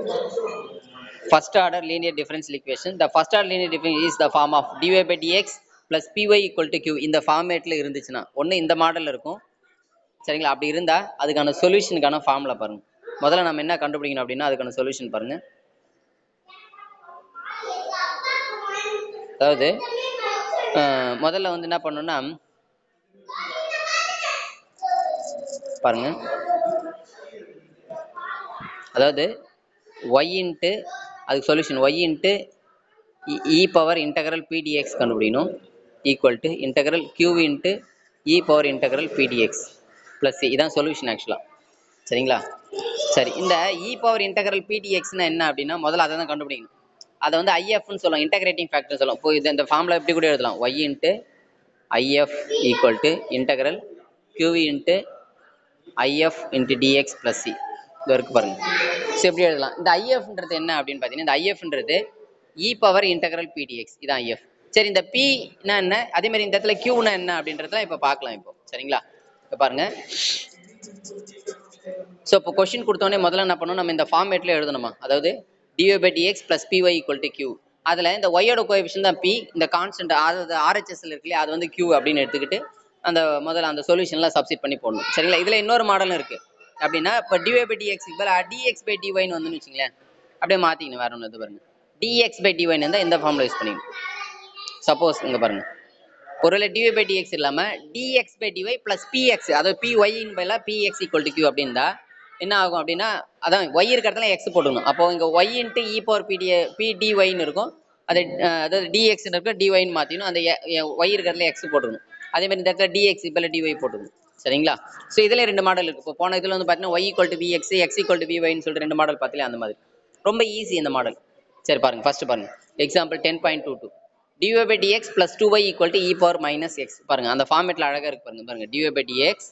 first order linear differential equation the first order linear differential is the form of dy by dx plus py equal to q இந்த ஃபார்மேட்ல இருந்துச்சுன்னா ஒன்று இந்த model இருக்கும் சரிங்களா அப்படி இருந்தா அதுக்கான சொல்யூஷனுக்கான ஃபார்முலா பாருங்க முதல்ல நம்ம என்ன கண்டுபிடிக்கணும் அப்படின்னா அதுக்கான சொல்யூஷன் பாருங்க அதாவது அஹ், முதல்ல வந்து என்ன பண்ணணும்னா பாருங்க அதாவது ஒய் இன்ட்டு அதுக்கு solution y into e power integral P dx கண்டுபிடிக்கணும் equal to integral Q into e power integral P dx plus இதான் சொல்யூஷன் ஆக்சுவலாக சரிங்களா சரி இந்த இ பவர் இன்டகரல் பிடிஎக்ஸ்னா என்ன அப்படின்னா முதல்ல அதை தான் கண்டுபிடிக்கணும் அதை வந்து ஐஎஃப்னு சொல்லுவோம் இன்டகிரேட்டிங் ஃபேக்டர் சொல்லுவோம் இப்போ இது இந்த ஃபார்முலா எப்படி கூட எழுதலாம் y into IF equal to integral Q v into IF into dx plus C இது இருக்கு பாருங்க ஸோ எப்படி எழுதலாம் இந்த ஐஎஃப்ன்றது என்ன அப்படின்னு பார்த்தீங்கன்னா இந்த ஐஎஃப்ன்றது இ பவர் இன்டகரல் பிடிஎக்ஸ் இதான் ஐஎஃப் சரி இந்த பின்னா என்ன அதே மாதிரி இந்த இடத்துல கியூனா என்ன அப்படின்றதுலாம் இப்போ பார்க்கலாம் இப்போ சரிங்களா இப்போ பாருங்க ஸோ இப்போ கொஸ்டின் கொடுத்தோடனே முதல்ல என்ன பண்ணணும் நம்ம இந்த ஃபார்மேட்டில் எழுதணுமா அதாவது dy by dx plus P y equal to Q அதில் இந்த ஒய்யோட கோஎஃபிஷன் தான் பி இந்த கான்ஸ்டன்ட் அதாவது ஆர்ஹெச்எஸ்ல இருக்கு இல்லையா அது வந்து கியூ அப்படின்னு எடுத்துக்கிட்டு அந்த முதல்ல அந்த சொல்யூஷன்லாம் சப்ஸ்டிட் பண்ணி போடணும் சரிங்களா இதில் இன்னொரு மாடலும் இருக்குது அப்படின்னா இப்போ டிஒய் பை டிஎக்ஸ் இப்போ டிஎக்ஸ் பை டிஒய்னு வந்து வச்சுங்களேன் அப்படியே மாற்றிக்கணும் வேற ஒன்று இது பாருங்க டிஎக்ஸ் பை டிஒய்னு இருந்தால் இந்த ஃபார்மில் யூஸ் பண்ணிக்கணும் சப்போஸ் இங்கே பாருங்க ஒருவேளை டிஒய் பை டிஎக்ஸ் இல்லாமல் dx by dy plus P x அதாவது பிஒய்யின் பதிலாக பிஎக்ஸ் ஈக்குவல் டு கியூ அப்படின்னா என்ன ஆகும் அப்படின்னா அதான் ஒய் இருக்கிற இடத்துல எக்ஸ் போட்டுக்கணும் அப்போ இங்கே y into e power P da பிடிஒய்னு இருக்கும் அது அஹ், அதாவது டிஎக்ஸ் இருக்கும் டிஒய்னு மாற்றிக்கணும் அந்த ஒய் இருக்கிற இடத்துல எக்ஸ் போட்டுக்கணும் அதே மாதிரி இந்த இடத்துல டிஎக்ஸ் இப்போ டிஒய் போட்டுக்கணும் சரிங்களா ஸோ இதில் ரெண்டு மாடல் இருக்குது இப்போ போன இதில் வந்து பார்த்தீங்கன்னா y equal to v x x equal to விஒய்னு சொல்லிட்டு ரெண்டு மாடல் பார்த்தீங்களா அந்த மாதிரி ரொம்ப ஈஸி இந்த மாடல் சரி பாருங்க ஃபர்ஸ்ட் பாருங்க example ten point two two dy by dx plus two y equal to e power minus x பாருங்க அந்த ஃபார்மேட்டில் அழகாக இருக்கு பாருங்க பாருங்க dy by dx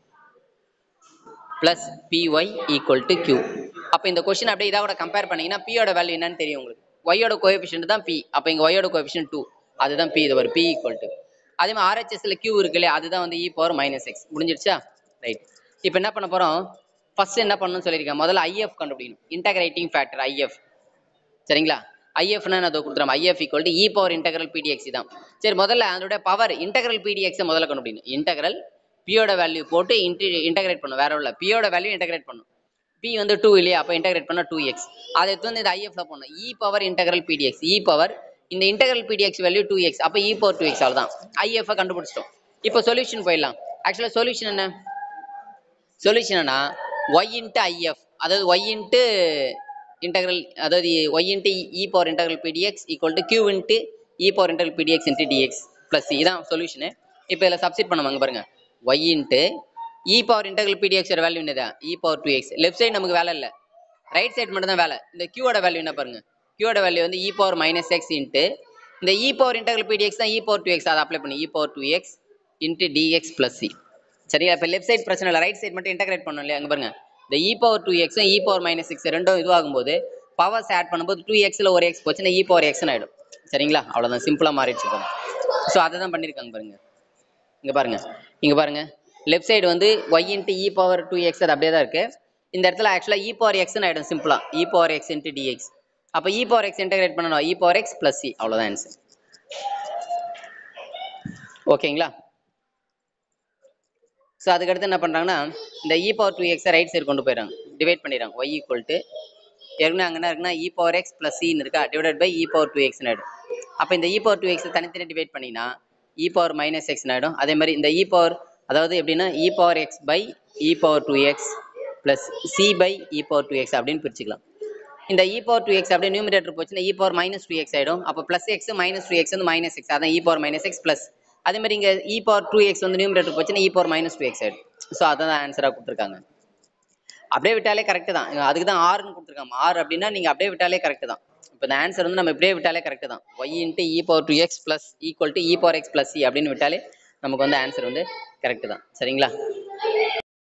plus P y equal to Q அப்போ இந்த கொஸ்டின் அப்படியே இதோட கம்பேர் பண்ணீங்கன்னா பியோட வேல்யூ என்னன்னு தெரியும் உங்களுக்கு ஒய்யோட கோஎஃபிஷியன்ட் தான் பி அப்போ இங்கே ஒய்யோட கோஎஃபிஷியன்ட் டூ அதுதான் பி இது வரும் பி ஈக்குவல் டு அதே மாதிரி ஆர்ஹெச்எஸ்ல கியூ இருக்கு இல்லையா அதுதான் வந்து இ பவர் மைனஸ் எக்ஸ் முடிஞ்சிருச்சா ரைட் இப்போ என்ன பண்ண போகிறோம் ஃபர்ஸ்ட் என்ன பண்ணணும்னு சொல்லியிருக்கேன் முதல்ல ஐஎஃப் கண்டுபிடிக்கணும் இன்டகிரேட்டிங் ஃபேக்டர் ஐஎஃப் சரிங்களா ஐஎஃப்னா நான் அதை கொடுத்துறோம் IF equal to e power integral P dx தான் சரி முதல்ல அதோட பவர் இன்டகரல் பிடிஎக்ஸை முதல்ல கண்டுபிடிக்கணும் இன்டகரல் பியோட வேல்யூ போட்டு இன்டி இன்டகிரேட் பண்ணும் வேற இல்லை பியோட வேல்யூ இன்டகிரேட் பண்ணும் பி வந்து டூ இல்லையா அப்போ இன்டகிரேட் பண்ணால் டூ எக்ஸ் அதை எடுத்து வந்து இந்த ஐஎஃப்ல பண்ணணும் e power integral P dx e power இந்த integral P dx value two x அப்போ இ பவர் டூ எக்ஸ் அவ்வளோதான் ஐஎஃப் கண்டுபிடிச்சிட்டோம் இப்போ சொல்யூஷன் போயிடலாம் ஆக்சுவலாக சொல்யூஷன் என்ன சொல்யூஷன் என்ன ஒய் இன்ட்டு ஐஎஃப் அதாவது ஒய் இன்ட்டு இன்டகரல் அதாவது y into e power integral P dx equal to Q into e power integral P dx into dx plus இதான் சொல்யூஷனு இப்போ இதில் சப்ஸ்டிட் பண்ணுவாங்க பாருங்க y into e power integral P dx value என்னதான் e power two x left side நமக்கு வேலை இல்லை ரைட் சைடு மட்டும் தான் வேலை இந்த கியூவோட வேல்யூ என்ன பாருங்க கியூவோட வேல்யூ வந்து e power minus x into இந்த இ பவர் இன்டகரல் பிடிஎக்ஸ் தான் இ பவர் டூ எக்ஸ் அதை அப்ளை பண்ணி e power two x into dx plus C சரியா இப்போ லெஃப்ட் சைடு பிரச்சனை இல்லை ரைட் சைடு மட்டும் இன்டகிரேட் பண்ணணும் இல்லையா அங்கே பாருங்க இந்த இ பவர் டூ எக்ஸும் இ பவர் மைனஸ் சிக்ஸ் ரெண்டும் இதுவாகும்போது பவர்ஸ் ஆட் பண்ணும்போது டூ எக்ஸில் ஒரு எக்ஸ் போச்சுன்னா இ பவர் எக்ஸ்னு ஆகிடும் சரிங்களா அவ்வளோதான் சிம்பிளாக மாறிடுச்சு பாருங்க ஸோ அதை தான் பண்ணியிருக்காங்க பாருங்க இங்கே பாருங்க இங்கே பாருங்க லெஃப்ட் சைடு வந்து y into e power two x அது அப்படியே தான் இருக்கு இந்த இடத்துல ஆக்சுவலாக இ பவர் எக்ஸ்னு ஆகிடும் சிம்பிளாக e power x into dx அப்போ இ பவர் எக்ஸ் இன்டகிரேட் பண்ணணும் e power x plus C அவ்வளோதான் ஆன்சர் ஓகேங்களா ஸோ அதுக்கடுத்து என்ன பண்ணுறாங்கன்னா இந்த இ பவர் டூ எக்ஸை ரைட் சைடு கொண்டு போயிடறாங்க டிவைட் பண்ணிடுறாங்க ஒய் ஈக்குவல் டு ஏற்கனவே அங்கே என்ன இருக்குன்னா இ பவர் எக்ஸ் ப்ளஸ் சின்னு இருக்கா divide by e power two எக்ஸ்னு ஆகிடும் அப்போ இந்த இ பவர் டூ எக்ஸை தனித்தனி டிவைட் பண்ணிங்கன்னா இ பவர் மைனஸ் எக்ஸ்னு ஆகிடும் அதே மாதிரி இந்த இ பவர் அதாவது எப்படின்னா e power x by e power two x plus C by e power two x அப்படின்னு பிரிச்சுக்கலாம் இந்த இ பவர் டூ எக்ஸ் அப்படியே நியூமிரேட்டர் போச்சுன்னா e power minus two x ஆகிடும் அப்போ plus x minus two x வந்து மைனஸ் எக்ஸ் அதான் e power minus x plus அதே மாதிரி இங்கே இ பவர் டூ எக்ஸ் வந்து நியூமிரேட்டர் போச்சுன்னா e power minus two x ஆகிடும் ஸோ அதான் ஆன்சராக கொடுத்துருக்காங்க அப்படியே விட்டாலே கரெக்டு தான் அதுக்கு தான் ஆறுன்னு கொடுத்துருக்காங்க ஆறு அப்படின்னா நீங்கள் அப்படியே விட்டாலே கரெக்டு தான் இப்போ இந்த ஆன்சர் வந்து நம்ம இப்படியே விட்டாலே கரெக்டு தான் y into e power two x plus equal to e power x plus C அப்படின்னு விட்டாலே நமக்கு வந்து ஆன்சர் வந்து கரெக்டு தான் சரிங்களா